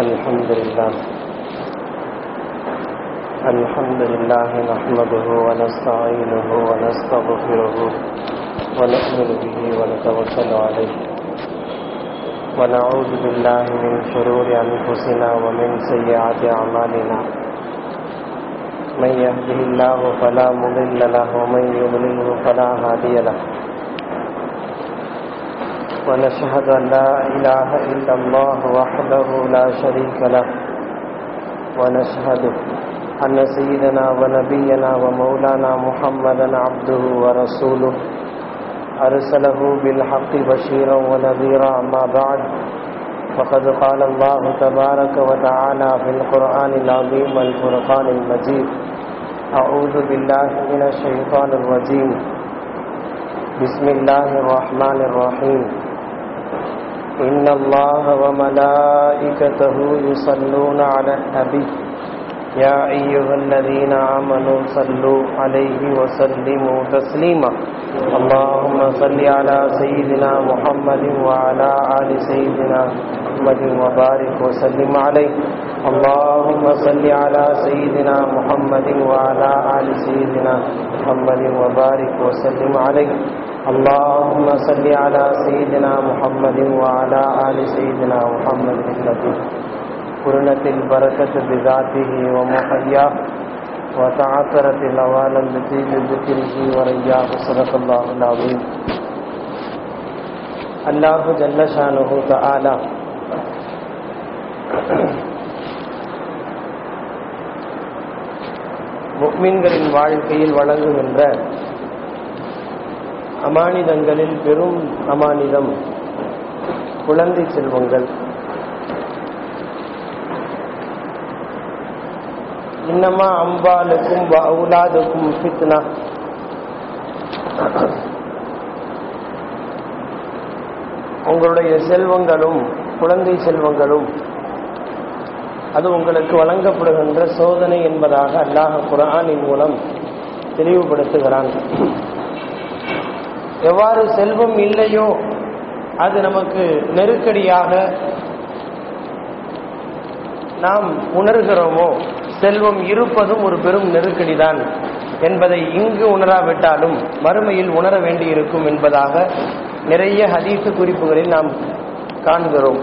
الحمد لله الحمد لله نحمده ونستعينه ونستغفره ونؤمن به ونتوكل عليه ونعوذ بالله من شرور أنفسنا ومن سيئات أعمالنا من يهده الله فلا مضل له ومن يضلله فلا هادي له ونشهد أن لا إله إلا الله وحده لا شريك له ونشهد أن سيدنا ونبينا ومولانا محمدا عبده ورسوله أرسله بالحق بشيرا ونذيرا أما بعد فقد قال الله تبارك وتعالى في القرآن العظيم والفرقان المجيد أعوذ بالله من الشيطان الرجيم بسم الله الرحمن الرحيم إن الله وملائكته يصلون على النبي يا أيها الذين آمنوا صلوا عليه وسلموا تسليما اللهم صل على سيدنا محمد وعلى آل سيدنا محمد وبارك وسلم عليه اللهم صل على سيدنا محمد وعلى آل سيدنا محمد وبارك وسلم عليه اللهم صل على سيدنا محمد وعلى آل سيدنا محمد الذي قرنت البركة بذاته ومحياه وتعثرت الأوان التي بذكره ورياه صدق الله العظيم الله جل شانه تعالى முக்மீன்களின் வாழ்க்கையில் வழங்குகின்ற அமானிதங்களில் பெரும் அமானிதம் குழந்தை செல்வங்கள் இன்னமா அம்பாலுக்கும் அவுலாதுக்கும் ஃபித்னா உங்களுடைய செல்வங்களும் குழந்தை செல்வங்களும் அது உங்களுக்கு வழங்கப்படுகின்ற சோதனை என்பதாக அல்லாஹ் குரானின் மூலம் தெளிவுபடுத்துகிறான் எவ்வாறு செல்வம் இல்லையோ அது நமக்கு நெருக்கடியாக நாம் உணர்கிறோமோ செல்வம் இருப்பதும் ஒரு பெரும் நெருக்கடிதான் என்பதை இங்கு உணராவிட்டாலும் மறுமையில் உணர வேண்டியிருக்கும் என்பதாக நிறைய ஹதீசு குறிப்புகளில் நாம் காண்கிறோம்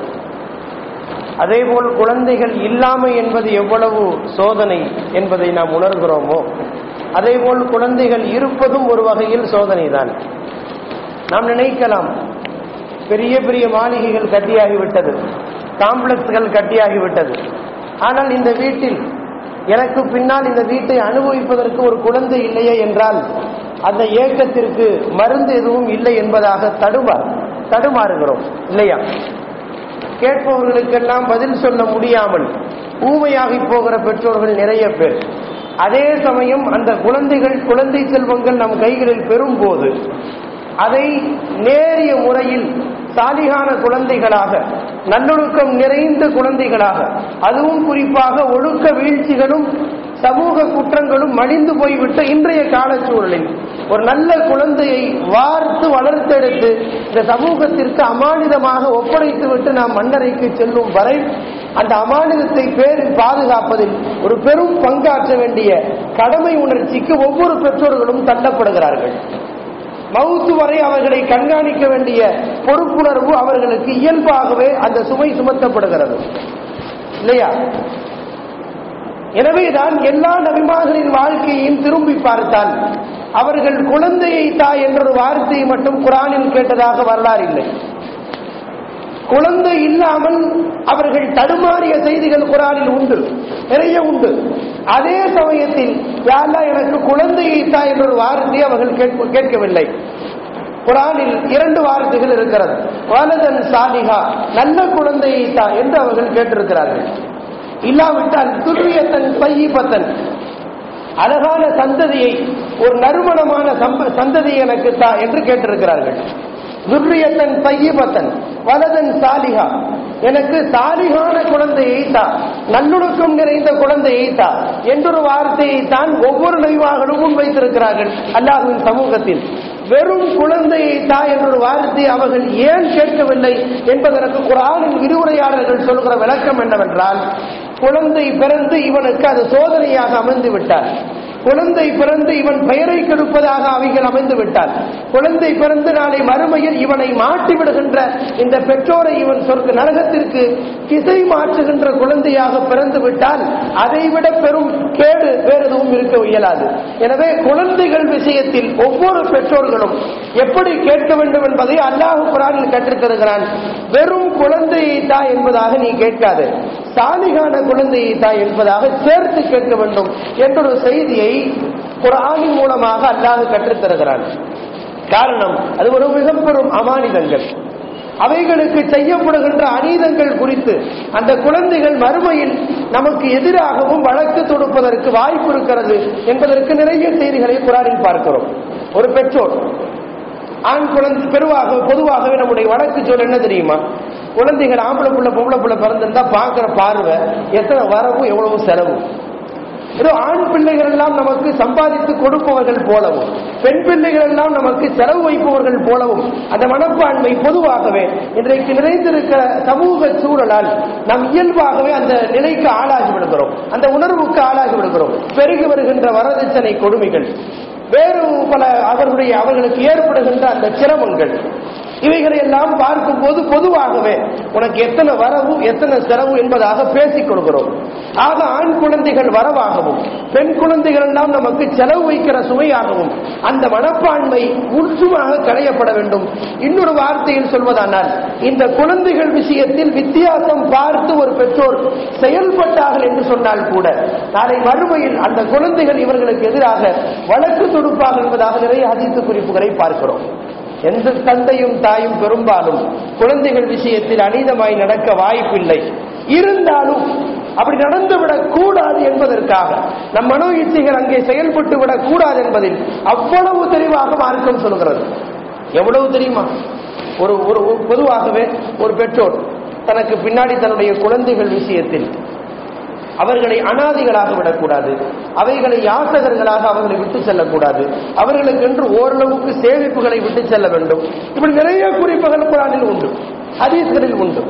அதேபோல் குழந்தைகள் இல்லாமை என்பது எவ்வளவு சோதனை என்பதை நாம் உணர்கிறோமோ அதேபோல் குழந்தைகள் இருப்பதும் ஒரு வகையில் சோதனை தான் நாம் நினைக்கலாம் பெரிய பெரிய மாளிகைகள் கட்டியாகிவிட்டது காம்ப்ளெக்ஸ்கள் கட்டியாகிவிட்டது ஆனால் இந்த வீட்டில் எனக்கு பின்னால் இந்த வீட்டை அனுபவிப்பதற்கு ஒரு குழந்தை இல்லையே என்றால் அந்த ஏக்கத்திற்கு மருந்து எதுவும் இல்லை என்பதாக தடுமாறு தடுமாறுகிறோம் இல்லையா கேட்பவர்களுக்கெல்லாம் பதில் சொல்ல முடியாமல் ஊமையாகி போகிற பெற்றோர்கள் நிறைய பேர் அதே சமயம் அந்த குழந்தைகள் குழந்தை செல்வங்கள் நம் கைகளில் பெறும்போது அதை நேரிய முறையில் சாலிகான குழந்தைகளாக நல்லொழுக்கம் நிறைந்த குழந்தைகளாக அதுவும் குறிப்பாக ஒழுக்க வீழ்ச்சிகளும் சமூக குற்றங்களும் மடிந்து போய்விட்ட இன்றைய காலச்சூழலில் ஒரு நல்ல குழந்தையை வார்த்து வளர்த்தெடுத்து இந்த சமூகத்திற்கு அமானிதமாக ஒப்படைத்து விட்டு நாம் மன்னரைக்கு செல்லும் வரை அந்த அமானிதத்தை பேரில் பாதுகாப்பதில் ஒரு பெரும் பங்காற்ற வேண்டிய கடமை உணர்ச்சிக்கு ஒவ்வொரு பெற்றோர்களும் தள்ளப்படுகிறார்கள் மவுத்து வரை அவர்களை கண்காணிக்க வேண்டிய பொறுப்புணர்வு அவர்களுக்கு இயல்பாகவே அந்த சுமை சுமத்தப்படுகிறது இல்லையா எனவேதான் எல்லா நபிமார்களின் வாழ்க்கையையும் திரும்பி பார்த்தால் அவர்கள் குழந்தையை தா என்றொரு வார்த்தையை மட்டும் குரானில் கேட்டதாக வரலாறு இல்லை குழந்தை இல்லாமல் அவர்கள் தடுமாறிய செய்திகள் குரானில் உண்டு நிறைய உண்டு அதே சமயத்தில் யாரா எனக்கு குழந்தையை தா என்றொரு வார்த்தையை அவர்கள் கேட்கவில்லை குரானில் இரண்டு வார்த்தைகள் இருக்கிறது வலதன் சாலிகா நல்ல குழந்தையை தா என்று அவர்கள் கேட்டிருக்கிறார்கள் இல்லாவிட்டால் துல்லியத்தன் பையிபத்தன் அழகான சந்ததியை ஒரு நறுமணமான சந்ததியை எனக்கு தா என்று கேட்டிருக்கிறார்கள் துர்ரியத்தன் பையிபத்தன் வலதன் சாலிகா எனக்கு சாலிகான குழந்தையை தா நல்லொழுக்கம் நிறைந்த குழந்தையை தா என்றொரு வார்த்தையை தான் ஒவ்வொரு நைவாகளும் முன்வைத்திருக்கிறார்கள் அல்லாஹுவின் சமூகத்தில் வெறும் குழந்தையை தா என்ற ஒரு வார்த்தை அவர்கள் ஏன் கேட்கவில்லை என்பதற்கு குரானின் விரிவுரையாளர்கள் சொல்கிற விளக்கம் என்னவென்றால் குழந்தை பிறந்து இவனுக்கு அது சோதனையாக அமைந்து விட்டார் குழந்தை பிறந்து இவன் பெயரை கெடுப்பதாக அவைகள் அமைந்து விட்டார் குழந்தை பிறந்து நாளை மறுமையில் இவனை மாட்டி விடுகின்ற இந்த பெற்றோரை இவன் சொர்க்க நரகத்திற்கு திசை மாற்றுகின்ற குழந்தையாக பிறந்து விட்டால் அதைவிட பெரும் கேடு வேறு எதுவும் இருக்க இயலாது எனவே குழந்தைகள் விஷயத்தில் ஒவ்வொரு பெற்றோர்களும் எப்படி கேட்க வேண்டும் என்பதை அல்லாஹு குரானில் கற்றுத் தருகிறான் வெறும் குழந்தையை தா என்பதாக நீ கேட்காது சாலிகான குழந்தையை தா என்பதாக சேர்த்து கேட்க வேண்டும் என்ற ஒரு செய்தியை குரானின் மூலமாக அல்லாஹ் கற்றுத் தருகிறான் காரணம் அது ஒரு மிக பெரும் அமானிதங்கள் அவைகளுக்கு செய்யப்படுகின்ற அநீதங்கள் குறித்து அந்த குழந்தைகள் மறுமையில் நமக்கு எதிராகவும் வழக்கு தொடுப்பதற்கு வாய்ப்பு இருக்கிறது என்பதற்கு நிறைய செய்திகளை குரானில் பார்க்கிறோம் ஒரு பெற்றோர் ஆண் குழந்தை பெருவாக பொதுவாகவே நம்முடைய வழக்கு சொல் என்ன தெரியுமா குழந்தைகள் ஆம்பளை புள்ள பொம்பளை புள்ள பிறந்திருந்தா பார்க்கிற பார்வை எத்தனை வரவு எவ்வளவு செலவு ஏதோ ஆண் பிள்ளைகள் எல்லாம் நமக்கு சம்பாதித்து கொடுப்பவர்கள் போலவும் பெண் பிள்ளைகள் எல்லாம் நமக்கு செலவு வைப்பவர்கள் போலவும் அந்த மனப்பான்மை பொதுவாகவே இன்றைக்கு நிறைந்திருக்கிற சமூக சூழலால் நாம் இயல்பாகவே அந்த நிலைக்கு ஆளாகி விடுகிறோம் அந்த உணர்வுக்கு ஆளாகி விடுகிறோம் பெருகி வருகின்ற வரதட்சணை கொடுமைகள் வேறு பல அவர்களுடைய அவர்களுக்கு ஏற்படுகின்ற அந்த சிரமங்கள் இவைகளை எல்லாம் பார்க்கும் போது பொதுவாகவே உனக்கு எத்தனை வரவு எத்தனை செலவு என்பதாக பேசிக் கொள்கிறோம் ஆக ஆண் குழந்தைகள் வரவாகவும் பெண் குழந்தைகள் எல்லாம் நமக்கு செலவு வைக்கிற சுமையாகவும் அந்த மனப்பான்மை முழுசுமாக களையப்பட வேண்டும் இன்னொரு வார்த்தையில் சொல்வதானால் இந்த குழந்தைகள் விஷயத்தில் வித்தியாசம் பார்த்து ஒரு பெற்றோர் செயல்பட்டார்கள் என்று சொன்னால் கூட நாளை மறுமையில் அந்த குழந்தைகள் இவர்களுக்கு எதிராக வழக்கு தொடுப்பார்கள் என்பதாக நிறைய அதித்து குறிப்புகளை பார்க்கிறோம் எந்த தந்தையும் தாயும் பெரும்பாலும் குழந்தைகள் விஷயத்தில் அநீதமாய் நடக்க வாய்ப்பில்லை இருந்தாலும் அப்படி நடந்துவிடக் கூடாது என்பதற்காக நம் மனோ இச்சைகள் அங்கே செயல்பட்டு விடக் கூடாது என்பதில் அவ்வளவு தெளிவாக மார்க்கம் சொல்கிறது எவ்வளவு தெரியுமா ஒரு ஒரு ஒரு பொதுவாகவே ஒரு பெற்றோர் தனக்கு பின்னாடி தன்னுடைய குழந்தைகள் விஷயத்தில் அவர்களை அனாதிகளாக விடக்கூடாது அவைகளை யாசகர்களாக அவர்களை விட்டு செல்லக்கூடாது அவர்களுக்கு என்று ஓரளவுக்கு சேமிப்புகளை விட்டு செல்ல வேண்டும் இப்படி நிறைய குறிப்புகள் குரானில் உண்டு ஹதீஸ்களில் உண்டு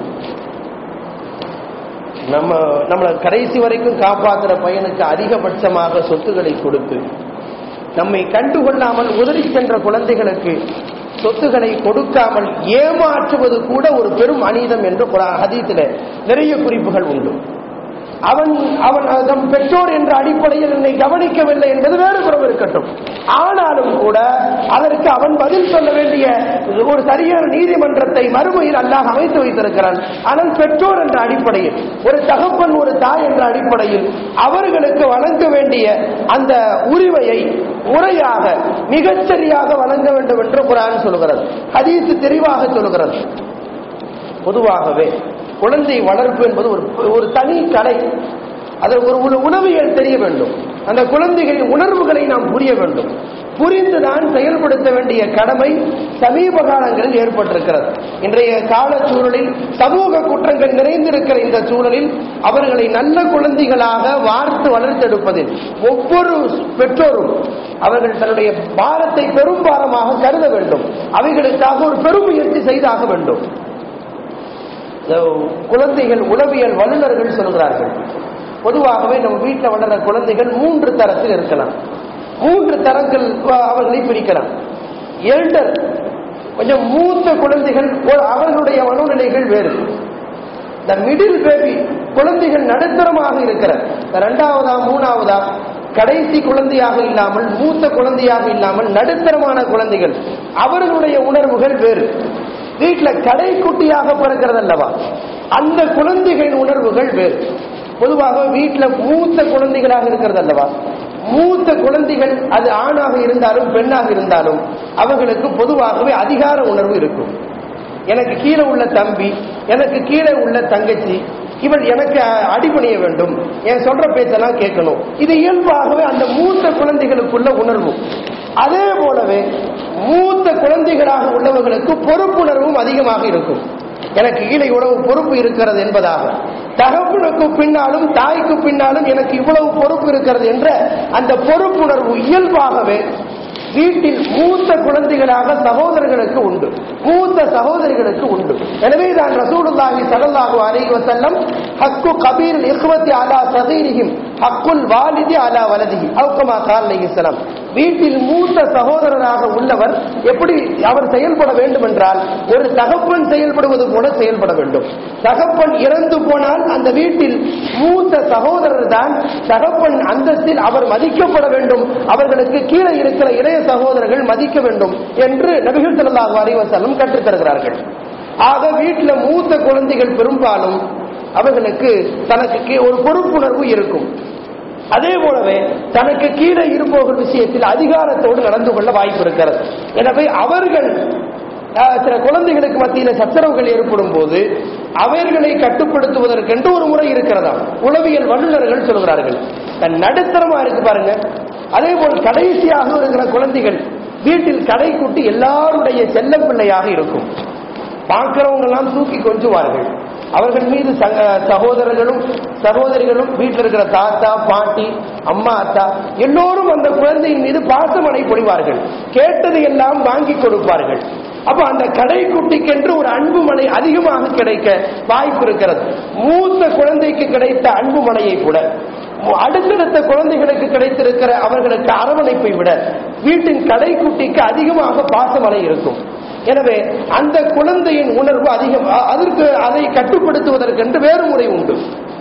நம்ம நம்மளை கடைசி வரைக்கும் காப்பாற்றுற பையனுக்கு அதிகபட்சமாக சொத்துக்களை கொடுத்து நம்மை கண்டுகொள்ளாமல் உதறி சென்ற குழந்தைகளுக்கு சொத்துக்களை கொடுக்காமல் ஏமாற்றுவது கூட ஒரு பெரும் அநீதம் என்று ஹதீத்தில் நிறைய குறிப்புகள் உண்டு அவன் அவன் நம் பெற்றோர் என்ற அடிப்படையில் என்னை கவனிக்கவில்லை என்பது வேறு குறவு இருக்கட்டும் ஆனாலும் கூட அதற்கு அவன் பதில் சொல்ல வேண்டிய ஒரு சரியான நீதிமன்றத்தை மறுமையில் அல்லாஹ் அமைத்து வைத்திருக்கிறான் ஆனால் பெற்றோர் என்ற அடிப்படையில் ஒரு தகப்பன் ஒரு தாய் என்ற அடிப்படையில் அவர்களுக்கு வழங்க வேண்டிய அந்த உரிமையை முறையாக மிகச்சரியாக வழங்க வேண்டும் என்று குரான் சொல்கிறது ஹதீஸ் தெளிவாக சொல்கிறது பொதுவாகவே குழந்தை வளர்ப்பு என்பது ஒரு ஒரு தனி கலை அதற்கு ஒரு ஒரு உணவியல் தெரிய வேண்டும் அந்த குழந்தைகளின் உணர்வுகளை நாம் புரிய வேண்டும் புரிந்துதான் செயல்படுத்த வேண்டிய கடமை சமீப காலங்களில் ஏற்பட்டிருக்கிறது இன்றைய கால சூழலில் சமூக குற்றங்கள் நிறைந்திருக்கிற இந்த சூழலில் அவர்களை நல்ல குழந்தைகளாக வார்த்து வளர்த்தெடுப்பதில் ஒவ்வொரு பெற்றோரும் அவர்கள் தன்னுடைய பாரத்தை பெரும் பாரமாக கருத வேண்டும் அவைகளுக்காக ஒரு பெரும் முயற்சி செய்தாக வேண்டும் குழந்தைகள் உளவியல் வல்லுநர்கள் சொல்கிறார்கள் பொதுவாகவே நம்ம வீட்டில் வளர்ற குழந்தைகள் மூன்று தரத்தில் இருக்கலாம் மூன்று தரங்கள் அவர்களை பிரிக்கலாம் எல்டர் கொஞ்சம் மூத்த குழந்தைகள் அவர்களுடைய மனோநிலைகள் வேறு இந்த மிடில் பேபி குழந்தைகள் நடுத்தரமாக இருக்கிற இரண்டாவதா மூணாவதா கடைசி குழந்தையாக இல்லாமல் மூத்த குழந்தையாக இல்லாமல் நடுத்தரமான குழந்தைகள் அவர்களுடைய உணர்வுகள் வேறு வீட்டுல கடைக்குட்டியாக பிறக்கிறது அல்லவா அந்த குழந்தைகளின் உணர்வுகள் வேறு பொதுவாக வீட்டுல மூத்த குழந்தைகளாக இருக்கிறது அல்லவா மூத்த குழந்தைகள் அது ஆணாக இருந்தாலும் பெண்ணாக இருந்தாலும் அவர்களுக்கு பொதுவாகவே அதிகார உணர்வு இருக்கும் எனக்கு கீழே உள்ள தம்பி எனக்கு கீழே உள்ள தங்கச்சி இவள் எனக்கு அடிபணிய வேண்டும் என் சொல்ற பேச்செல்லாம் கேட்கணும் இது இயல்பாகவே அந்த மூத்த குழந்தைகளுக்குள்ள உணர்வு அதே போலவே மூத்த குழந்தைகளாக உள்ளவர்களுக்கு பொறுப்புணர்வும் அதிகமாக இருக்கும் எனக்கு கீழே இவ்வளவு பொறுப்பு இருக்கிறது என்பதாக தகப்பனுக்கு பின்னாலும் தாய்க்கு பின்னாலும் எனக்கு இவ்வளவு பொறுப்பு இருக்கிறது என்ற அந்த பொறுப்புணர்வு இயல்பாகவே வீட்டில் மூத்த குழந்தைகளாக சகோதரர்களுக்கு உண்டு மூத்த சகோதரிகளுக்கு உண்டு எனவே தான் ரசூலுல்லாஹி ஸல்லல்லாஹு அலைஹி வஸல்லம் ஹக்கு கபீர் இக்வத்தி அலா சகீரிஹிம் ஹக்குல் வாலிதி அலா வலதிஹி அவு கமா கால் அலைஹிஸ்ஸலாம் வீட்டில் மூத்த சகோதரராக உள்ளவர் எப்படி அவர் செயல்பட வேண்டும் என்றால் ஒரு தகப்பன் செயல்படுவது போல செயல்பட வேண்டும் தகப்பன் இறந்து போனால் அந்த வீட்டில் மூத்த சகோதரர் தான் தகப்பன் அந்தஸ்தில் அவர் மதிக்கப்பட வேண்டும் அவர்களுக்கு கீழே இருக்கிற இளைய சகோதரர்கள் மதிக்க வேண்டும் என்று நபிகள் ஸல்லல்லாஹு அலைஹி வஸல்லம் கற்றுத் தருகிறார்கள் ஆக வீட்டில் மூத்த குழந்தைகள் பெரும்பாலும் அவர்களுக்கு தனக்கு கீ- ஒரு பொறுப்புணர்வு இருக்கும் அதே போலவே தனக்கு கீழே இருப்பவர்கள் விஷயத்தில் அதிகாரத்தோடு நடந்து கொள்ள வாய்ப்பு இருக்கிறது எனவே அவர்கள் ஆஹ், சில குழந்தைகளுக்கு மத்தியில் சச்சரவுகள் ஏற்படும் போது அவர்களை கட்டுப்படுத்துவதற்கென்று ஒரு முறை இருக்கிறதா உளவியல் வல்லுநர்கள் சொல்கிறார்கள் தன் நடுத்தரமா இருக்கு பாருங்க அதே போல் கடைசியாக இருக்கிற குழந்தைகள் வீட்டில் கடைக்குட்டி எல்லாருடைய செல்ல பிள்ளையாக இருக்கும் பார்க்கிறவங்க எல்லாம் தூக்கி கொஞ்சுவார்கள் அவர்கள் மீது சக- சகோதரர்களும் சகோதரிகளும் வீட்டில் இருக்கிற தாத்தா பாட்டி அம்மா அத்தா எல்லோரும் அந்த குழந்தையின் மீது பாசமனை பொழிவார்கள் கேட்டதை எல்லாம் வாங்கி கொடுப்பார்கள் அப்ப அந்த கடைக்குட்டிக்கென்று ஒரு அன்பு மனை அதிகமாக கிடைக்க வாய்ப்பு இருக்கிறது மூத்த குழந்தைக்கு கிடைத்த அன்பு மனையை கூட அடுத்தடுத்த குழந்தைகளுக்கு கிடைத்திருக்கிற அவர்களுக்கு அரவணைப்பை விட வீட்டின் கடைக்குட்டிக்கு அதிகமாக பாசமலை இருக்கும் எனவே அந்த குழந்தையின் உணர்வு அதிகம் அ- அதற்கு அதை கட்டுப்படுத்துவதற்கென்று வேறு முறை உண்டு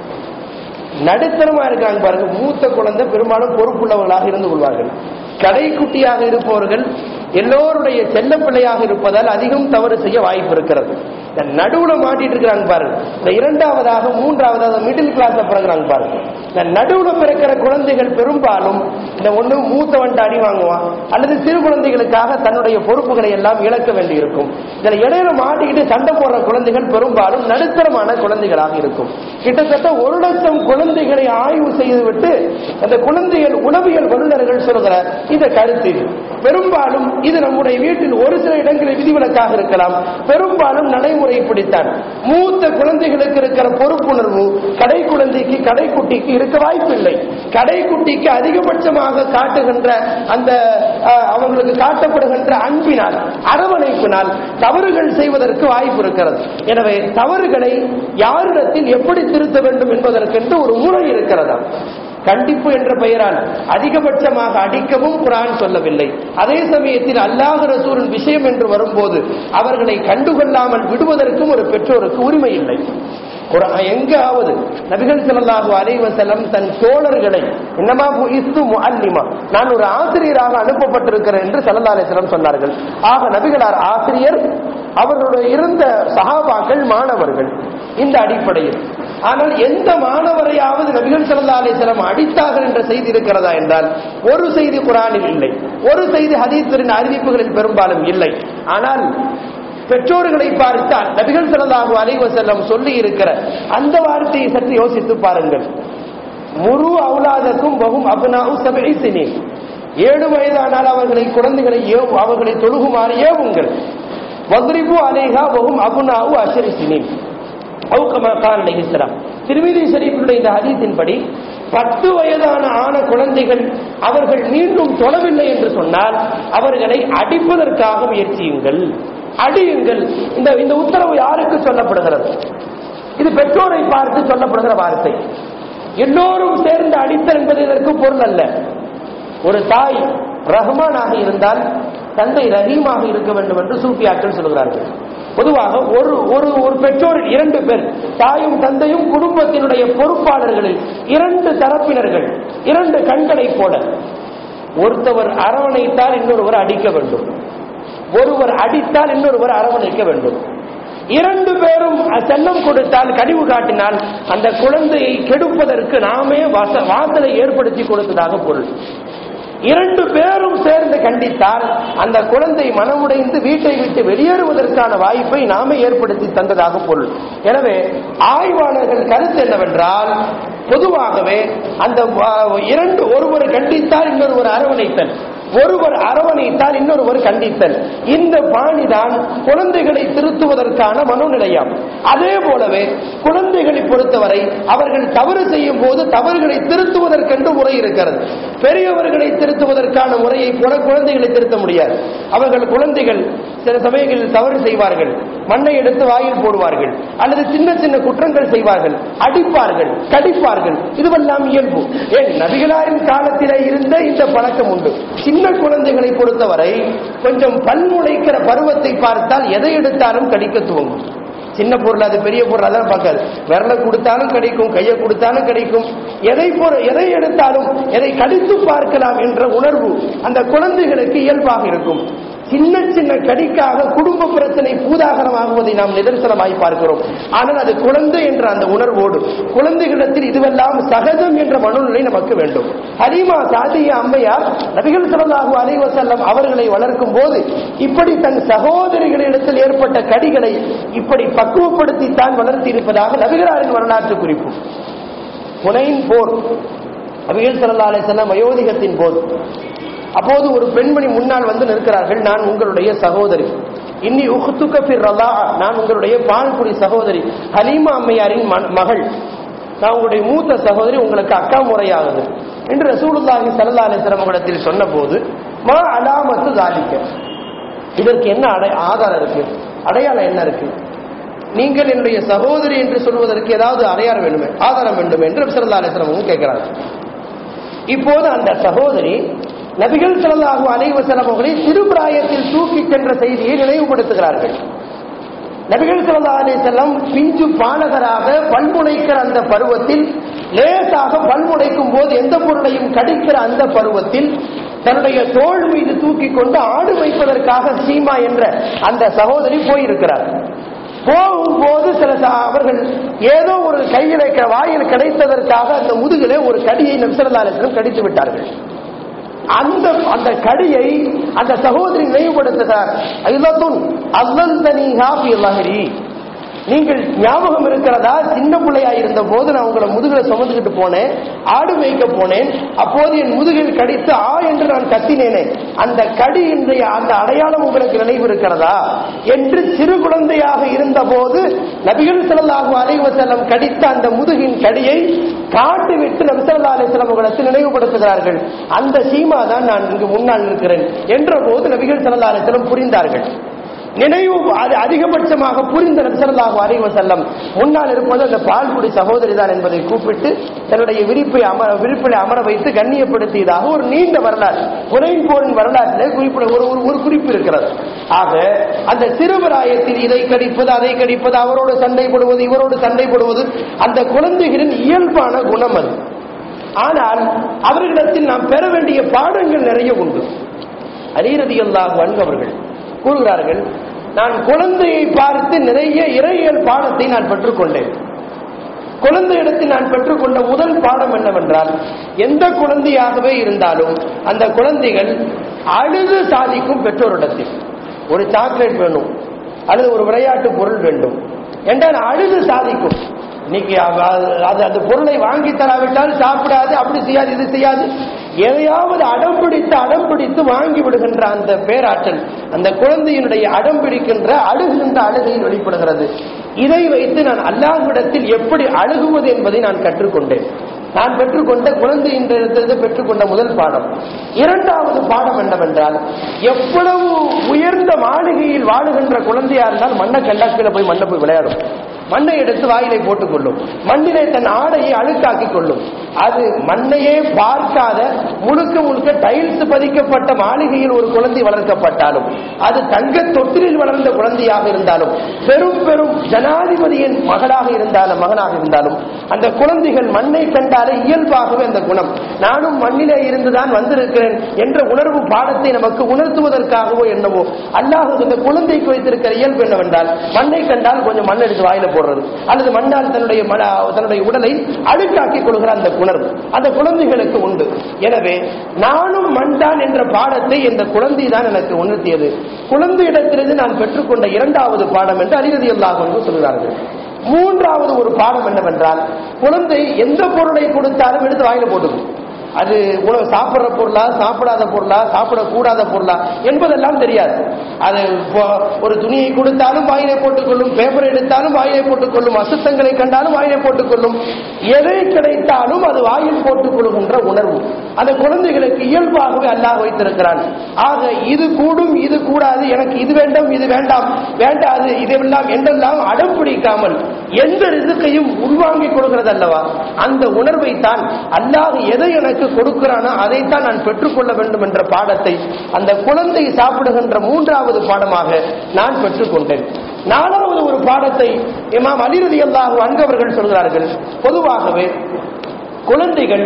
நடுத்தரமா இருக்காங்க பாருங்க மூத்த குழந்தை பெரும்பாலும் பொறுப்புள்ளவர்களாக இருந்து கொள்வார்கள் கடைக்குட்டியாக இருப்பவர்கள் எல்லோருடைய செல்ல பிள்ளையாக இருப்பதால் அதிகம் தவறு செய்ய வாய்ப்பு இருக்கிறது இந்த நடுவுல மாட்டிட்டு இருக்கிறாங்க பாருங்க இந்த இரண்டாவதாக மூன்றாவதாக மிடில் கிளாஸ் பிறகுறாங்க பாருங்க இந்த நடுவுல பிறக்கிற குழந்தைகள் பெரும்பாலும் இந்த ஒண்ணு மூத்தவன்ட்டு அடி வாங்குவான் அல்லது சிறு குழந்தைகளுக்காக தன்னுடைய பொறுப்புகளை எல்லாம் இழக்க வேண்டியிருக்கும் இதுல இடையில மாட்டிக்கிட்டு சண்டை போடுற குழந்தைகள் பெரும்பாலும் நடுத்தரமான குழந்தைகளாக இருக்கும் கிட்டத்தட்ட ஒரு லட்சம் குழந்தைகளை ஆய்வு செய்துவிட்டு அந்த குழந்தைகள் உளவியல் வல்லுநர்கள் சொல்கிற இந்த கருத்து இது. பெரும்பாலும் இது நம்முடைய வீட்டில் ஒரு சில இடங்களில் விதிவிலக்காக இருக்கலாம் பெரும்பாலும் நடைமுறை இப்படித்தான் மூத்த குழந்தைகளுக்கு இருக்கிற பொறுப்புணர்வு கடை குழந்தைக்கு கடைக்குட்டிக்கு இருக்க வாய்ப்பில்லை கடைக்குட்டிக்கு அதிகபட்சமாக காட்டுகின்ற அந்த அஹ், அவர்களுக்கு காட்டப்படுகின்ற அன்பினால் அரவணைப்பினால் தவறுகள் செய்வதற்கு வாய்ப்பு இருக்கிறது எனவே தவறுகளை யாரிடத்தில் எப்படி திருத்த வேண்டும் என்பதற்கென்று ஒரு முறை இருக்கிறதா கண்டிப்பு என்ற பெயரால் அதிகபட்சமாக அடிக்கவும் குரான் சொல்லவில்லை அதே சமயத்தில் அல்லாஹ் ரசூலின் விஷயம் என்று வரும்போது அவர்களை கண்டுகொள்ளாமல் விடுவதற்கும் ஒரு பெற்றோருக்கு உரிமை இல்லை குர்ஆன் எங்காவது நபிகள் ஸல்லல்லாஹு அலைஹி வஸல்லம் தன் தோழர்களை என்னமா இஸ்து முஅல்லிமா நான் ஒரு ஆசிரியராக அனுப்பப்பட்டிருக்கிறேன் என்று ஸல்லல்லாஹு அலைஹி வஸல்லம் சொன்னார்கள் ஆக நபிகளார் ஆசிரியர் அவர்களுடைய இருந்த சஹாபாக்கள் மாணவர்கள் இந்த அடிப்படையில் ஆனால் எந்த மாணவரையாவது நபிகள் ஸல்லல்லாஹு அலைஹி வஸல்லம் அடித்தார்கள் என்ற செய்தி இருக்கிறதா என்றால் ஒரு செய்தி குரானில் இல்லை ஒரு செய்தி ஹதீஸின் அறிவிப்புகளில் பெரும்பாலும் இல்லை ஆனால் பெற்றோர்களை பார்த்தால் நபிகள் ஸல்லல்லாஹு அலைஹி வஸல்லம் சொல்லி இருக்கிற அந்த வார்த்தையை சற்று யோசித்து பாருங்கள் முரு அவுலாதக்கும் வகும் அப்னாஉ சபஇ சினீன் ஏழு வயதானால் அவர்களை குழந்தைகளை ஏவு அவர்களை தொழுகுமாறு ஏவுங்கள் வக்ரிபு அலைஹா வகும் அப்னாஉ அஷரி சினீன் அவு கமா கான் அலைஹிஸ்ஸலாம் திருமிதி ஷரீஃபினுடைய இந்த ஹதீஸின்படி பத்து வயதான ஆன குழந்தைகள் அவர்கள் மீண்டும் தொழவில்லை என்று சொன்னால் அவர்களை அடிப்பதற்காக முயற்சியுங்கள் அடியுங்கள் இந்த இந்த உத்தரவு யாருக்கு சொல்லப்படுகிறது இது பெற்றோரை பார்த்து சொல்லப்படுகிற வார்த்தை எல்லோரும் சேர்ந்து அடித்தல் என்பது இதற்கு பொருள் அல்ல ஒரு தாய் ரஹ்மானாக இருந்தால் தந்தை ரஹீமாக இருக்க வேண்டும் என்று சூஃபியாக்கள் சொல்கிறார்கள் பொதுவாக ஒரு ஒரு ஒரு பெற்றோர் இரண்டு பேர் தாயும் தந்தையும் குடும்பத்தினுடைய பொறுப்பாளர்களில் இரண்டு தரப்பினர்கள் இரண்டு கண்களைப் போல ஒருத்தவர் அரவணைத்தால் இன்னொருவர் அடிக்க வேண்டும் ஒருவர் அடித்தால் இன்னொருவர் அரவணைக்க வேண்டும் இரண்டு பேரும் செல்லம் கொடுத்தால் கனிவு காட்டினால் அந்த குழந்தையை கெடுப்பதற்கு நாமே வாச- வாசலை ஏற்படுத்தி கொடுத்ததாக பொருள் இரண்டு பேரும் சேர்ந்து கண்டித்தால் அந்த குழந்தை மனமுடைந்து வீட்டை விட்டு வெளியேறுவதற்கான வாய்ப்பை நாமே ஏற்படுத்தி தந்ததாக பொருள் எனவே ஆய்வாளர்கள் கருத்து என்னவென்றால் பொதுவாகவே அந்த வா- இரண்டு ஒருவர் கண்டித்தால் இன்னொருவர் அரவணைத்தல் ஒருவர் அரவணைத்தால் இன்னொருவர் கண்டித்தல் இந்த பாணிதான் குழந்தைகளை திருத்துவதற்கான மனோநிலையாம் அதே போலவே குழந்தைகளை பொறுத்தவரை அவர்கள் தவறு செய்யும் போது தவறுகளை திருத்துவதற்கென்று முறை இருக்கிறது பெரியவர்களை திருத்துவதற்கான முறையை போல குழந்தைகளை திருத்த முடியாது அவர்கள் குழந்தைகள் சில சமயங்களில் தவறு செய்வார்கள் மண்ணை எடுத்து வாயில் போடுவார்கள் அல்லது சின்ன சின்ன குற்றங்கள் செய்வார்கள் அடிப்பார்கள் கடிப்பார்கள் இதுவெல்லாம் இயல்பு ஏன் நபிகளாரின் காலத்திலே இருந்த இந்த பழக்கம் உண்டு சின்ன குழந்தைகளை பொறுத்தவரை கொஞ்சம் பல்முளைக்கிற பருவத்தை பார்த்தால் எதை எடுத்தாலும் கடிக்க துவங்கும் சின்ன பொருள் அது பெரிய பொருள் அதெல்லாம் பார்க்காது விரலை கொடுத்தாலும் கிடைக்கும் கையை கொடுத்தாலும் கிடைக்கும் எதை பொரு- எதை எடுத்தாலும் எதை கடித்து பார்க்கலாம் என்ற உணர்வு அந்த குழந்தைகளுக்கு இயல்பாக இருக்கும் சின்ன சின்ன கடிக்காக குடும்ப பிரச்சனை பூதாகரமாகுவதை நாம் நிதர்சனமாய் பார்க்கிறோம் ஆனால் அது குழந்தை என்ற அந்த உணர்வோடு குழந்தைகளிடத்தில் இதுவெல்லாம் சகஜம் என்ற மனநிலை நமக்கு வேண்டும் ஹரிமா சாதிய அம்மையார் நபிகள் ஸல்லல்லாஹு அலைஹி வஸல்லம் அவர்களை வளர்க்கும் போது இப்படி தன் சகோதரிகளிடத்தில் ஏற்பட்ட கடிகளை இப்படி பக்குவப்படுத்தித்தான் வளர்த்தி இருப்பதாக நபிகளாரின் வரலாற்று குறிப்பு புனையின் போர் நபிகள் ஸல்லல்லாஹு அலைஹி வஸல்லம் வயோதிகத்தின் போது அப்போது ஒரு பெண்மணி முன்னால் வந்து நிற்கிறார்கள் நான் உங்களுடைய சகோதரி இன்னி உஹ்துக ஃபிர் ரலா நான் உங்களுடைய பால்குடி சகோதரி ஹலீமா அம்மையாரின் ம- மகள் நான் உங்களுடைய மூத்த சகோதரி உங்களுக்கு அக்கா முறையாகுது என்று ரசூலுல்லாஹி ஸல்லல்லாஹு அலைஹி வஸல்லம் இடத்தில் சொன்னபோது மா அலாமத்து தாலிக்க இதற்கு என்ன அடை ஆதாரம் இருக்கு அடையாளம் என்ன இருக்கு நீங்கள் என்னுடைய சகோதரி என்று சொல்வதற்கு ஏதாவது அடையாளம் வேண்டுமே ஆதாரம் வேண்டும் என்று ஸல்லல்லாஹு அலைஹி வஸல்லம் கேட்கிறாங்க இப்போது அந்த சகோதரி நபிகள் ஸல்லல்லாஹு அலைஹி வஸல்லம் அவர்களை சிறுபிராயத்தில் தூக்கி சென்ற செய்தியை நினைவுபடுத்துகிறார்கள் நபிகள் ஸல்லல்லாஹு அலைஹி வஸல்லம் பிஞ்சு பாலகராக பல்முனைக்கிற அந்த பருவத்தில் லேசாக பல்முனைக்கும் போது எந்த பொருளையும் கடிக்கிற அந்த பருவத்தில் தன்னுடைய தோள் மீது தூக்கி கொண்டு ஆடு வைப்பதற்காக சீமா என்ற அந்த சகோதரி போயிருக்கிறார் போகும்போது சில ச- அவர்கள் ஏதோ ஒரு கையில் வாயில் கிடைத்ததற்காக அந்த முதுகிலே ஒரு கடியை நபிசல்லாலும் கடித்து விட்டார்கள் அந்த அந்த கடியை அந்த சகோதரி நினைவுபடுத்துகிறார் ஐலத்துன் அல்லல் தனீஹா ஃபி லஹரி நீங்கள் ஞாபகம் இருக்கிறதா சின்ன பிள்ளையா இருந்த போது நான் உங்களை முதுகில சுமந்துக்கிட்டு போனேன் ஆடு மேய்க்க போனேன் அப்போது என் முதுகில் கடித்து ஆ என்று நான் கத்தினேனே அந்த கடி இன்றைய அந்த அடையாளம் உங்களுக்கு நினைவு இருக்கிறதா என்று சிறு குழந்தையாக இருந்த போது நபிகள் ஸல்லல்லாஹு அலைஹி வஸல்லம் கடித்த அந்த முதுகின் கடியை காட்டிவிட்டு நபி ஸல்லல்லாஹு அலைஹி வஸல்லம் உங்களுக்கு நினைவுபடுத்துகிறார்கள் அந்த சீமா தான் நான் இங்கு முன்னால் இருக்கிறேன் என்ற போது நபிகள் ஸல்லல்லாஹு அலைஹி வஸல்லம் புரிந்தார்கள் நினைவு அது அதிகபட்சமாக புரிந்த நபிசல்லாஹு அலைஹி வஸல்லம் முன்னால் இருப்பது அந்த பால்குடி சகோதரி தான் என்பதை கூப்பிட்டு தன்னுடைய விரிப்பை அமர விரிப்பில் அமர வைத்து கண்ணியப்படுத்தியதாக ஒரு நீண்ட வரலாறு புனையின் போரின் வரலாற்றிலே குறிப்பிட ஒரு ஒரு- ஒரு குறிப்பு இருக்கிறது ஆக அந்த சிறுவராயத்தில் இதை கடிப்பது அதை கடிப்பது அவரோடு சண்டை போடுவது இவரோடு சண்டை போடுவது அந்த குழந்தைகளின் இயல்பான குணம் அது ஆனால் அவர்களிடத்தில் நாம் பெற வேண்டிய பாடங்கள் நிறைய உண்டு அலீரதியல்லாஹு அன்பு அவர்கள் கூறுகிறார்கள் நான் குழந்தையை பார்த்து நிறைய இறையியல் பாடத்தை நான் பெற்றுக்கொண்டேன் குழந்தையிடத்தில் நான் பெற்றுக்கொண்ட முதல் பாடம் என்னவென்றால் எந்த குழந்தையாகவே இருந்தாலும் அந்த குழந்தைகள் அழுது சாதிக்கும் பெற்றோரிடத்தில் ஒரு சாக்லேட் வேணும் அல்லது ஒரு விளையாட்டு பொருள் வேண்டும் என்றால் அழுது சாதிக்கும் இன்னைக்கு அவ- அது- அது அந்த பொருளை வாங்கி தராவிட்டால் சாப்பிடாது அப்படி செய்யாது இது செய்யாது எதையாவது அடம் பிடித்து அடம் பிடித்து வாங்கி விடுகின்ற அந்த பேராற்றல் அந்த குழந்தையினுடைய அடம் பிடிக்கின்ற அழுகின்ற அழுகையில் வெளிப்படுகிறது இதை வைத்து நான் அல்லாஹ்விடத்தில் எப்படி அழுகுவது என்பதை நான் கற்றுக்கொண்டேன் நான் பெற்றுக்கொண்ட குழந்தை என்ற இடத்திலிருந்து பெற்றுக்கொண்ட முதல் பாடம் இரண்டாவது பாடம் என்னவென்றால் எவ்வளவு உயர்ந்த மாளிகையில் வாழுகின்ற குழந்தையா இருந்தால் மண்ணை கண்டா கீழே போய் மண்ணை போய் விளையாடும் மண்ணை எடுத்து வாயிலை போட்டுக் கொள்ளும் மண்ணிலே தன் ஆடையை அழுக்காக்கிக் கொள்ளும் அது மண்ணையே பார்க்காத முழுக்க முழுக்க டைல்ஸ் பதிக்கப்பட்ட மாளிகையில் ஒரு குழந்தை வளர்க்கப்பட்டாலும் அது தங்க தொட்டிலில் வளர்ந்த குழந்தையாக இருந்தாலும் பெரும் பெரும் ஜனாதிபதியின் மகளாக இருந்தாலும் மகனாக இருந்தாலும் அந்த குழந்தைகள் மண்ணை கண்டாலே இயல்பாகவே அந்த குணம் நானும் மண்ணிலே இருந்துதான் வந்திருக்கிறேன் என்ற உணர்வு பாடத்தை நமக்கு உணர்த்துவதற்காகவோ என்னவோ அல்லாஹ் இந்த குழந்தைக்கு வைத்திருக்கிற இயல்பு என்னவென்றால் மண்ணை கண்டால் கொஞ்சம் மண் எடுத்து வாயில போடுறது அல்லது மண்ணால் தன்னுடைய மன- தன்னுடைய உடலை அழுக்காக்கிக் கொள்கிற அந்த உணர்வு அந்த குழந்தைகளுக்கு உண்டு எனவே நானும் மண்தான் என்ற பாடத்தை இந்த குழந்தை தான் எனக்கு உணர்த்தியது குழந்தையிடத்திலிருந்து நான் பெற்றுக்கொண்ட இரண்டாவது பாடம் என்று அறிவதி அல்லாஹ் என்று சொல்கிறார்கள் மூன்றாவது ஒரு பாடம் என்னவென்றால் குழந்தை எந்த பொருளை கொடுத்தாலும் எடுத்து வாயில போட்டுக்கும் அது உணவு சாப்பிடுற பொருளா சாப்பிடாத பொருளா சாப்பிடக்கூடாத பொருளா என்பதெல்லாம் தெரியாது அது இப்போ ஒரு துணியை கொடுத்தாலும் வாயிலே போட்டுக்கொள்ளும் பேப்பர் எடுத்தாலும் வாயிலே போட்டுக்கொள்ளும் அசுத்தங்களை கண்டாலும் வாயிலே போட்டுக்கொள்ளும் எதை கிடைத்தாலும் அது வாயில் போட்டுக் கொள்கின்ற உணர்வு அந்த குழந்தைகளுக்கு இயல்பாகவே அல்லாஹ் வைத்திருக்கிறான் ஆக இது கூடும் இது கூடாது எனக்கு இது வேண்டும் இது வேண்டாம் வேண்டாது இதெல்லாம் என்றெல்லாம் அடம் பிடிக்காமல் எந்த ரிசுக்கையும் உள்வாங்கிக் கொடுக்கிறது அல்லவா அந்த உணர்வை தான் அல்லாஹ் எதை எனக்கு கொடுக்கிறானோ அதைத்தான் நான் பெற்றுக்கொள்ள வேண்டும் என்ற பாடத்தை அந்த குழந்தை சாப்பிடுகின்ற மூன்றாவது பாடமாக நான் பெற்றுக்கொண்டேன் நாலாவது ஒரு பாடத்தை இமாம் அலிரதி அல்லாஹ் அன்பவர்கள் சொல்கிறார்கள் பொதுவாகவே குழந்தைகள்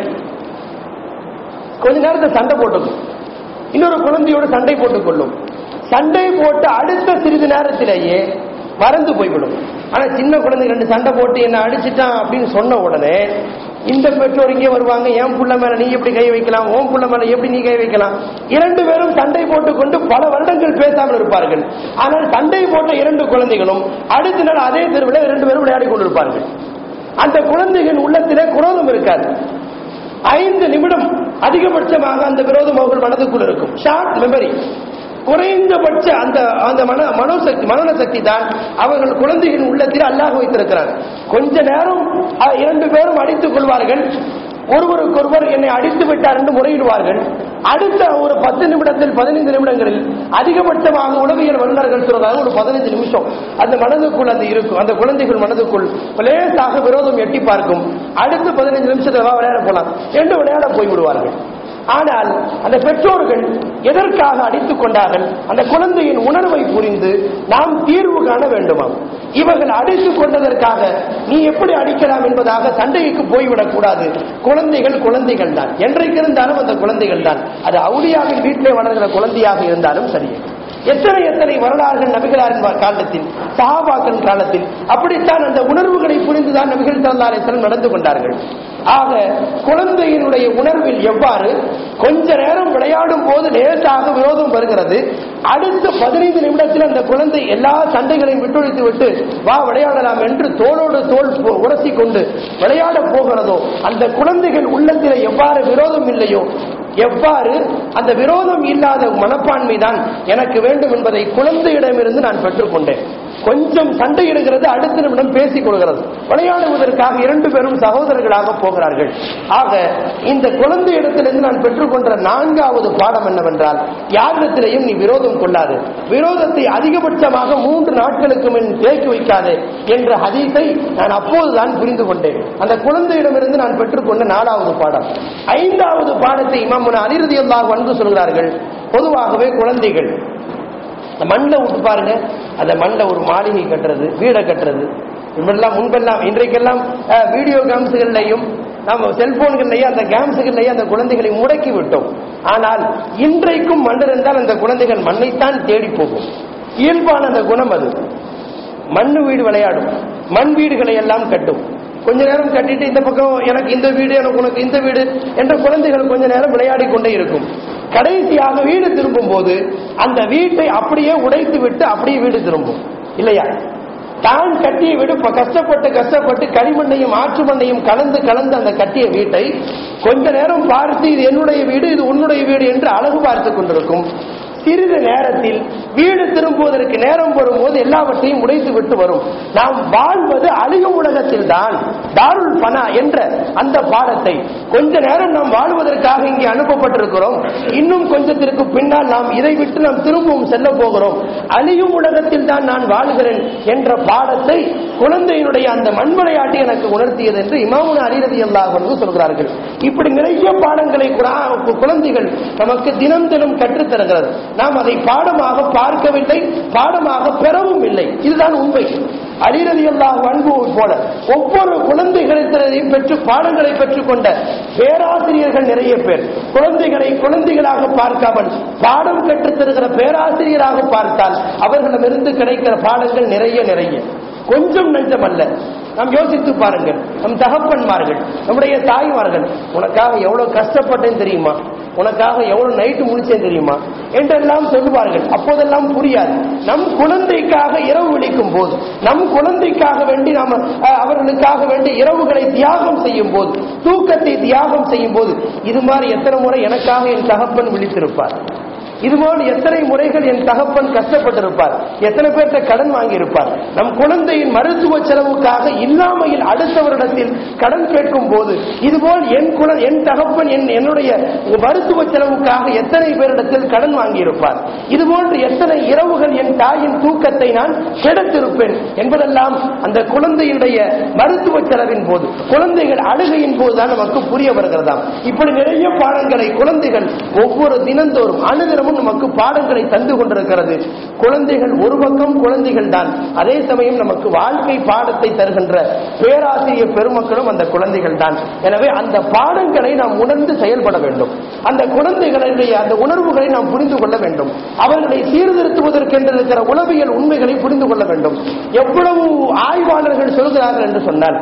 கொஞ்ச நேரத்தை சண்டை போட்டுக்கும் இன்னொரு குழந்தையோட சண்டை போட்டுக் கொள்ளும் சண்டை போட்டு அடுத்த சிறிது நேரத்திலேயே மறந்து போய்விடும் ஆனா சின்ன குழந்தை ரெண்டு சண்டை போட்டு என்ன அடிச்சிட்டான் அப்படின்னு சொன்ன உடனே இந்த பெற்றோர் இங்கே வருவாங்க என் புள்ள மேல நீ எப்படி கை வைக்கலாம் உன் புள்ள மேல எப்படி நீ கை வைக்கலாம் இரண்டு பேரும் சண்டை போட்டுக் கொண்டு பல வருடங்கள் பேசாமல் இருப்பார்கள் ஆனால் சண்டை போட்ட இரண்டு குழந்தைகளும் அடுத்த நாள் அதே தெருவில் இரண்டு பேரும் விளையாடி கொண்டிருப்பார்கள் அந்த குழந்தைகள் உள்ளத்திலே குரோதம் இருக்காது ஐந்து நிமிடம் அதிகபட்சமாக அந்த விரோதம் அவர்கள் மனதுக்குள் இருக்கும் ஷார்ட் மெமரி குறைந்தபட்ச அந்த அந்த மன மனோசக்தி மனன சக்தி தான் அவர்கள் குழந்தைகளின் உள்ளத்தில் அல்லாஹ் வைத்திருக்கிறார் கொஞ்ச நேரம் அஹ், இரண்டு பேரும் அடித்துக் கொள்வார்கள் ஒருவருக்கொருவர் என்னை அடித்து விட்டார் என்று முறையிடுவார்கள் அடுத்த ஒரு பத்து நிமிடத்தில் பதினைந்து நிமிடங்களில் அதிகபட்சமாக உளவியல் வல்லுநர்கள் சொல்றாங்க ஒரு பதினைந்து நிமிஷம் அந்த மனதுக்குள் அந்த இருக்கும் அந்த குழந்தைகள் மனதுக்குள் லேசாக விரோதம் எட்டி பார்க்கும் அடுத்த பதினைந்து நிமிஷத்துல வா விளையாட போலாம் என்று விளையாட போய் விடுவார்கள் ஆனால் அந்த பெற்றோர்கள் எதற்காக அடித்துக் கொண்டார்கள் அந்த குழந்தையின் உணர்வை புரிந்து நாம் தீர்வு காண வேண்டுமாம் இவர்கள் அடித்துக் கொண்டதற்காக நீ எப்படி அடிக்கலாம் என்பதாக சண்டைக்கு போய்விடக் கூடாது குழந்தைகள் குழந்தைகள் தான் என்றைக்கு இருந்தாலும் அந்த குழந்தைகள் தான் அது அவுளியாவின் வீட்டிலே வளர்கிற குழந்தையாக இருந்தாலும் சரியே எத்தனை எத்தனை வரலாறுகள் நபிகளாரின் வா- காலத்தில் சஹாபாக்கள் காலத்தில் அப்படித்தான் அந்த உணர்வுகளை புரிந்துதான் நபிகள் ஸல்லல்லாஹு அலைஹி வஸல்லம் நடந்து கொண்டார்கள் ஆக குழந்தையினுடைய உணர்வில் எவ்வாறு கொஞ்ச நேரம் விளையாடும் போது லேசாக விரோதம் வருகிறது அடுத்த பதினைந்து நிமிடத்தில் அந்த குழந்தை எல்லா சண்டைகளையும் விட்டொழித்து விட்டு வா விளையாடலாம் என்று தோளோடு தோள் போ- உரசிக் கொண்டு விளையாட போகிறதோ அந்த குழந்தைகள் உள்ளத்தில் எவ்வாறு விரோதம் இல்லையோ எவ்வாறு அந்த விரோதம் இல்லாத மனப்பான்மை தான் எனக்கு வேண்டும் என்பதை குழந்தையிடமிருந்து நான் பெற்றுக்கொண்டேன் கொஞ்சம் சண்டையிடுகிறது அடுத்த நிமிடம் பேசிக் கொள்கிறது விளையாடுவதற்காக இரண்டு பேரும் சகோதரர்களாக போகிறார்கள் ஆக இந்த குழந்தை இடத்திலிருந்து நான் பெற்றுக்கொண்ட நான்காவது பாடம் என்னவென்றால் யாரிடத்திலையும் நீ விரோதம் கொள்ளாது விரோதத்தை அதிகபட்சமாக மூன்று நாட்களுக்கு முன் தேக்கி வைக்காதே என்ற ஹதீஸை நான் அப்போதுதான் புரிந்து கொண்டேன் அந்த குழந்தையிடமிருந்து நான் பெற்றுக்கொண்ட நாலாவது பாடம் ஐந்தாவது பாடத்தை இமாமுன அலிரதி அல்லாஹ் வந்து சொல்கிறார்கள் பொதுவாகவே குழந்தைகள் அந்த மண்ணில் விட்டு பாருங்க அந்த மண்ணில் ஒரு மாளிகை கட்டுறது வீடை கட்டுறது இப்படிலாம் முன்பெல்லாம் இன்றைக்கெல்லாம் அஹ், வீடியோ கேம்ஸுகள்லையும் நம்ம செல்போன்கள்லையும் அந்த கேம்ஸுகள்லையும் அந்த குழந்தைகளை முடக்கி விட்டோம் ஆனால் இன்றைக்கும் மண் இருந்தால் அந்த குழந்தைகள் மண்ணைத்தான் தேடி போகும் இயல்பான அந்த குணம் அது மண்ணு வீடு விளையாடும் மண் வீடுகளை எல்லாம் கட்டும் கொஞ்ச நேரம் கட்டிட்டு இந்த பக்கம் எனக்கு இந்த வீடு எனக்கு உனக்கு இந்த வீடு என்ற குழந்தைகள் கொஞ்ச நேரம் விளையாடி கொண்டே இருக்கும் கடைசியாக வீடு திரும்பும் போது அந்த வீட்டை அப்படியே உடைத்து விட்டு அப்படியே வீடு திரும்பும் இல்லையா தான் கட்டிய வீடு இப்ப கஷ்டப்பட்டு கஷ்டப்பட்டு களிமண்ணையும் ஆற்று மண்ணையும் கலந்து கலந்து அந்த கட்டிய வீட்டை கொஞ்ச நேரம் பார்த்து இது என்னுடைய வீடு இது உன்னுடைய வீடு என்று அழகு பார்த்து கொண்டிருக்கும் சிறிது நேரத்தில் வீடு திரும்புவதற்கு நேரம் வரும்போது எல்லாவற்றையும் உடைத்து விட்டு வரும் நாம் வாழ்வது அழியும் உலகத்தில் தான் தாருல் பனா என்ற அந்த பாடத்தை கொஞ்ச நேரம் நாம் வாழ்வதற்காக இங்கே அனுப்பப்பட்டிருக்கிறோம் இன்னும் கொஞ்சத்திற்கு பின்னால் நாம் இதை விட்டு நாம் திரும்பவும் செல்ல போகிறோம் அழியும் உலகத்தில் தான் நான் வாழ்கிறேன் என்ற பாடத்தை குழந்தையினுடைய அந்த மண் விளையாட்டு எனக்கு உணர்த்தியது என்று இமாமுன அலிரதி அல்லாஹ் வந்து சொல்கிறார்கள் இப்படி நிறைய பாடங்களை குரா- குழந்தைகள் நமக்கு தினம் தினம் கற்றுத் தருகிறது நாம் அதை பாடமாக பார்க்கவில்லை பாடமாக பெறவும் இல்லை இதுதான் உண்மை அலிரதி அல்லாஹ் அன்பு போல ஒவ்வொரு குழந்தைகளிடத்திலையும் பெற்று பாடங்களை பெற்றுக்கொண்ட பேராசிரியர்கள் நிறைய பேர் குழந்தைகளை குழந்தைகளாக பார்க்காமல் பாடம் கற்றுத் தருகிற பேராசிரியராக பார்த்தால் அவர்களிடமிருந்து கிடைக்கிற பாடங்கள் நிறைய நிறைய கொஞ்சம் நஞ்சம் அல்ல நாம் யோசித்து பாருங்கள் நம் தகப்பன்மார்கள் நம்முடைய தாய்மார்கள் உனக்காக எவ்வளவு கஷ்டப்பட்டேன் தெரியுமா உனக்காக எவ்வளவு நைட்டு முடிச்சேன் தெரியுமா என்றெல்லாம் சொல்லுவார்கள் அப்போதெல்லாம் புரியாது நம் குழந்தைக்காக இரவு விழிக்கும் போது நம் குழந்தைக்காக வேண்டி நாம் அஹ், அவர்களுக்காக வேண்டி இரவுகளை தியாகம் செய்யும் போது தூக்கத்தை தியாகம் செய்யும் போது இது மாதிரி எத்தனை முறை எனக்காக என் தகப்பன் விழித்திருப்பார் இதுபோல் எத்தனை முறைகள் என் தகப்பன் கஷ்டப்பட்டிருப்பார் எத்தனை பேர்கிட்ட கடன் வாங்கியிருப்பார் நம் குழந்தையின் மருத்துவ செலவுக்காக இல்லாமையில் அடுத்தவரிடத்தில் கடன் கேட்கும் போது இதுபோல் என் குல என் தகப்பன் என் என்னுடைய மருத்துவ செலவுக்காக எத்தனை பேரிடத்தில் கடன் வாங்கியிருப்பார் இதுபோன்று எத்தனை இரவுகள் என் தாயின் தூக்கத்தை நான் கெடுத்திருப்பேன் என்பதெல்லாம் அந்த குழந்தையுடைய மருத்துவ செலவின் போது குழந்தைகள் அழுகையின் போதுதான் நமக்கு புரிய வருகிறதாம் இப்படி நிறைய பாடங்களை குழந்தைகள் ஒவ்வொரு தினந்தோறும் அனுதினமும் நமக்கு பாடங்களை தந்து கொண்டிருக்கிறது குழந்தைகள் ஒரு பக்கம் குழந்தைகள் தான் அதே சமயம் நமக்கு வாழ்க்கை பாடத்தை தருகின்ற பேராசிரியர் பெருமக்களும் அந்த குழந்தைகள் தான் எனவே அந்த பாடங்களை நாம் உணர்ந்து செயல்பட வேண்டும் அந்த குழந்தைகளுடைய அந்த உணர்வுகளை நாம் புரிந்து கொள்ள வேண்டும் அவர்களை சீர்திருத்துவதற்கென்று இருக்கிற உளவியல் உண்மைகளை புரிந்து கொள்ள வேண்டும் எவ்வளவு ஆய்வாளர்கள் சொல்கிறார்கள் என்று சொன்னால்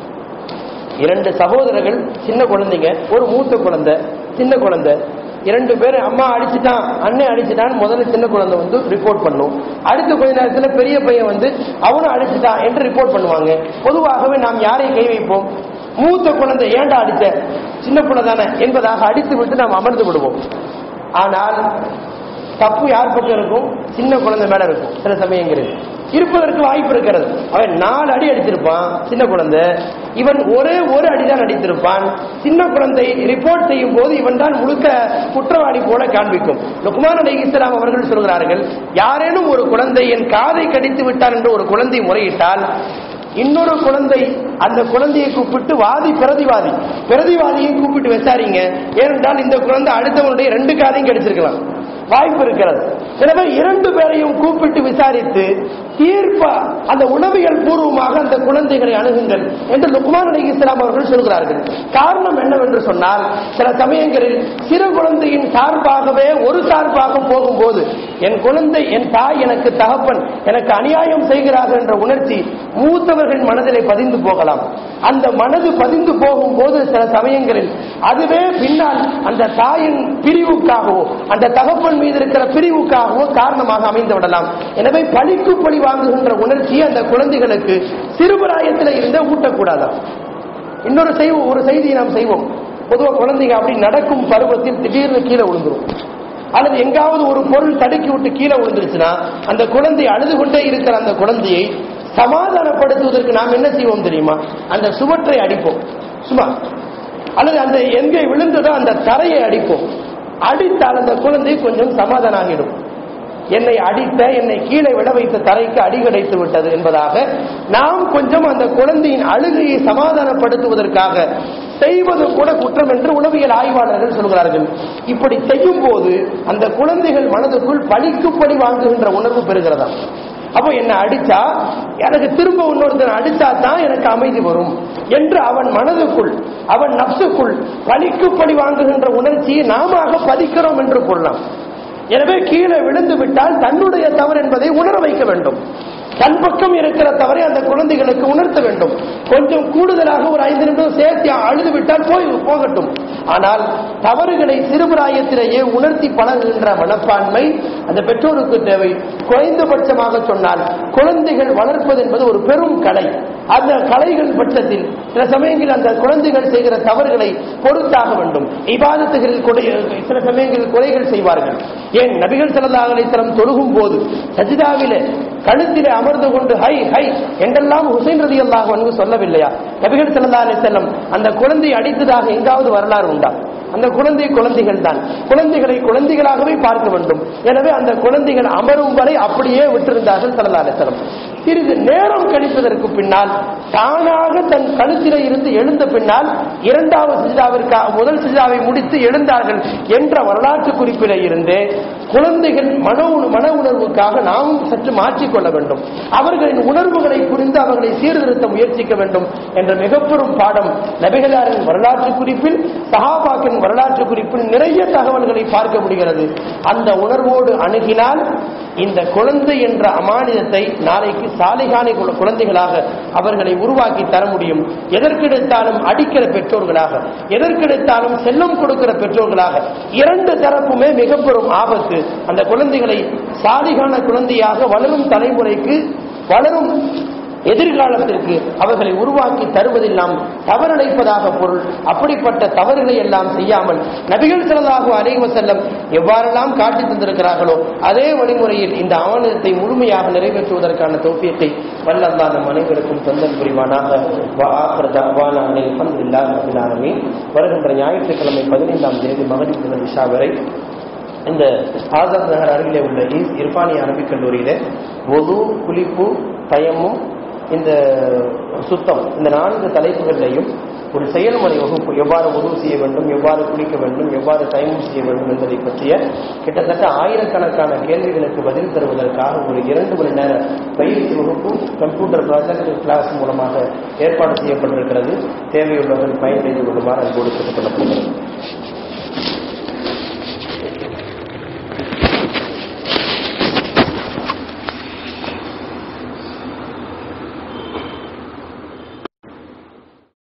இரண்டு சகோதரர்கள் சின்ன குழந்தைங்க ஒரு மூத்த குழந்தை சின்ன குழந்தை இரண்டு பேர் அம்மா அடிச்சுட்டான் அண்ணன் அடிச்சுட்டான் முதல்ல சின்ன குழந்தை வந்து ரிப்போர்ட் பண்ணும் அடுத்த கொஞ்ச நேரத்தில் பெரிய பையன் வந்து அவனும் அடிச்சுட்டான் என்று ரிப்போர்ட் பண்ணுவாங்க பொதுவாகவே நாம் யாரை கை வைப்போம் மூத்த குழந்தை ஏன்டா அடிச்ச சின்ன பிள்ளை தானே என்பதாக அடித்து விட்டு நாம் அமர்ந்து விடுவோம் ஆனால் தப்பு யார் பக்கம் இருக்கும் சின்ன குழந்தை மேல இருக்கும் சில சமயங்களில் இருப்பதற்கு வாய்ப்பு இருக்கிறது அவன் நாலு அடி அடித்திருப்பான் சின்ன குழந்தை இவன் ஒரே ஒரு அடிதான் அடித்திருப்பான் சின்ன குழந்தை ரிப்போர்ட் செய்யும் போது இவன் தான் முழுக்க குற்றவாளி போல காண்பிக்கும் லுக்மான் அலி இஸ்லாம் அவர்கள் சொல்கிறார்கள் யாரேனும் ஒரு குழந்தை என் காதை கடித்து விட்டார் என்று ஒரு குழந்தை முறையிட்டால் இன்னொரு குழந்தை அந்த குழந்தையை கூப்பிட்டு வாதி பிரதிவாதி பிரதிவாதியை கூப்பிட்டு விசாரிங்க ஏனென்றால் இந்த குழந்தை அடுத்தவனுடைய ரெண்டு காதையும் கடிச்சிருக்கலாம் வாய்ப்பு இருக்கிறது எனவே இரண்டு பேரையும் கூப்பிட்டு விசாரித்து தீர்ப்பா அந்த உளவியல் பூர்வமாக அந்த குழந்தைகளை அணுகுங்கள் என்று லுக்மான் அலி இஸ்லாம் அவர்கள் சொல்கிறார்கள் காரணம் என்னவென்று சொன்னால் சில சமயங்களில் சிறு குழந்தையின் சார்பாகவே ஒரு சார்பாக போகும்போது என் குழந்தை என் தாய் எனக்கு தகப்பன் எனக்கு அநியாயம் செய்கிறார்கள் என்ற உணர்ச்சி மூத்தவர்கள் மனதிலே பதிந்து போகலாம் அந்த மனது பதிந்து போகும்போது சில சமயங்களில் அதுவே பின்னால் அந்த தாயின் பிரிவுக்காகவோ அந்த தகப்பன் மீது இருக்கிற பிரிவுக்காகவோ காரணமாக அமைந்து விடலாம் எனவே பழிக்கு பழி வாங்குகின்ற உணர்ச்சியை அந்த குழந்தைகளுக்கு சிறுபிராயத்தில் இருந்தே ஊட்டக்கூடாதாம் இன்னொரு செய்வோம் ஒரு செய்தியை நாம் செய்வோம் பொதுவாக குழந்தைங்க அப்படி நடக்கும் பருவத்தில் திடீர்னு கீழே விழுந்துரும் அல்லது எங்காவது ஒரு பொருள் தடுக்கி விட்டு கீழே விழுந்துருச்சுன்னா அந்த குழந்தை அழுது கொண்டே இருக்கிற அந்த குழந்தையை சமாதானப்படுத்துவதற்கு நாம் என்ன செய்வோம் தெரியுமா அந்த சுவற்றை அடிப்போம் சும்மா அல்லது அந்த எங்கே விழுந்ததோ அந்த தரையை அடிப்போம் அடித்தால் அந்த குழந்தை கொஞ்சம் சமாதானம் ஆகிடும் என்னை அடித்த என்னை கீழே விட வைத்த தரைக்கு அடி கிடைத்து விட்டது என்பதாக நாம் கொஞ்சம் அந்த குழந்தையின் அழுகையை சமாதானப்படுத்துவதற்காக செய்வது கூட குற்றம் என்று உளவியல் ஆய்வாளர்கள் சொல்கிறார்கள் இப்படி செய்யும் போது அந்த குழந்தைகள் மனதுக்குள் பழிக்கு பழி வாங்குகின்ற உணர்வு பெறுகிறதா அப்போ என்ன அடிச்சா எனக்கு திரும்ப இன்னொருத்தன் அடிச்சா தான் எனக்கு அமைதி வரும் என்று அவன் மனதுக்குள் அவன் நப்சுக்குள் பழிக்கு பழி வாங்குகின்ற உணர்ச்சியை நாம பதிக்கிறோம் என்று கொள்ளலாம் எனவே கீழே விழுந்து விட்டால் தன்னுடைய தவறு என்பதை உணர வைக்க வேண்டும் தன் பக்கம் இருக்கிற தவறை அந்த குழந்தைகளுக்கு உணர்த்த வேண்டும் கொஞ்சம் கூடுதலாக ஒரு ஐந்து நிமிடம் சேர்த்து அழுது விட்டால் போய் போகட்டும் ஆனால் தவறுகளை சிறுபிராயத்திலேயே உணர்த்தி பழகுகின்ற மனப்பான்மை அந்த பெற்றோருக்கு தேவை குறைந்தபட்சமாக சொன்னால் குழந்தைகள் வளர்ப்பது என்பது ஒரு பெரும் கலை அந்த கலைகள் பட்சத்தில் சில சமயங்களில் அந்த குழந்தைகள் செய்கிற தவறுகளை பொறுத்தாக வேண்டும் இபாதத்துகளில் கொடை சில சமயங்களில் குறைகள் செய்வார்கள் ஏன் நபிகள் ஸல்லல்லாஹு அலைஹி வஸல்லம் தொழுகும் போது சஜிதாவிலே கழுத்திலே அமர்ந்து கொண்டு ஹை ஹை என்றெல்லாம் ஹுசைன் ரலியல்லாஹு அன்ஹு சொல்லவில்லையா நபிகள் ஸல்லல்லாஹு அலைஹி வஸல்லம் அந்த குழந்தை அடித்ததாக எங்காவது வரலாறு உண்டா அந்த குழந்தை குழந்தைகள் தான் குழந்தைகளை குழந்தைகளாகவே பார்க்க வேண்டும் எனவே அந்த குழந்தைகள் அமரும் வரை அப்படியே விட்டிருந்தார்கள் ஸல்லல்லாஹு அலைஹி வஸல்லம் சிறிது நேரம் கழிப்பதற்கு பின்னால் தானாக தன் கழுத்திலே இருந்து எழுந்த பின்னால் இரண்டாவது சிஜாவிற்காக முதல் சிஜாவை முடித்து எழுந்தார்கள் என்ற வரலாற்று குறிப்பிலே இருந்து குழந்தைகள் மன உண- மன உணர்வுக்காக நாமும் சற்று மாற்றிக்கொள்ள வேண்டும் அவர்களின் உணர்வுகளை புரிந்து அவர்களை சீர்திருத்த முயற்சிக்க வேண்டும் என்ற மிகப்பெரும் பாடம் நபிகளாரின் வரலாற்று குறிப்பில் சஹாபாக்கின் வரலாற்று குறிப்பில் நிறைய தகவல்களை பார்க்க முடிகிறது அந்த உணர்வோடு அணுகினால் இந்த குழந்தை என்ற அமானிதத்தை நாளைக்கு சாலிகானை குல- குழந்தைகளாக அவர்களை உருவாக்கி தர முடியும் எதற்கெடுத்தாலும் அடிக்கிற பெற்றோர்களாக எதற்கெடுத்தாலும் செல்லம் கொடுக்கிற பெற்றோர்களாக இரண்டு தரப்புமே மிக பெரும் ஆபத்து அந்த குழந்தைகளை சாலிகான குழந்தையாக வளரும் தலைமுறைக்கு வளரும் எதிர்காலத்திற்கு அவர்களை உருவாக்கி தருவதில் நாம் தவறடைப்பதாக பொருள் அப்படிப்பட்ட தவறுகளை எல்லாம் செய்யாமல் நபிகள் ஸல்லல்லாஹு அலைஹி வஸல்லம் எவ்வாறெல்லாம் காட்டி தந்திருக்கிறார்களோ அதே வழிமுறையில் இந்த ஆவணத்தை முழுமையாக நிறைவேற்றுவதற்கான தௌஃபீத்தை வல்லல்லாஹ் நம் அனைவருக்கும் தந்தல் புரிவானாக வா ஆஃபிரு தஅவானா அனில் ஹம்துலில்லாஹி ரப்பில் ஆலமீன் வருகின்ற ஞாயிற்றுக்கிழமை பதினைந்தாம் தேதி மகரிப் முதல் இஷா வரை இந்த ஆசாத் நகர் அருகிலே உள்ள ஈஸ் இர்பானிய அரபிக் கல்லூரியில ஒது குளிப்பு தயமும் இந்த சுத்தம் இந்த நான்கு தலைப்புகளிலையும் ஒரு செயல்முறை வகுப்பு எவ்வாறு உதவு செய்ய வேண்டும் எவ்வாறு குளிக்க வேண்டும் எவ்வாறு தயமம் செய்ய வேண்டும் என்பதை பற்றிய கிட்டத்தட்ட ஆயிரக்கணக்கான கேள்விகளுக்கு பதில் தருவதற்காக ஒரு இரண்டு மணி நேர பயிற்சி வகுப்பு கம்ப்யூட்டர் ப்ராஜெக்ட் கிளாஸ் மூலமாக ஏற்பாடு செய்யப்பட்டிருக்கிறது தேவையுள்ளவர்கள் பயனடைந்து கொள்ளுமாறு அன்போடு கேட்டுக் கொள்ளப்படுகிறது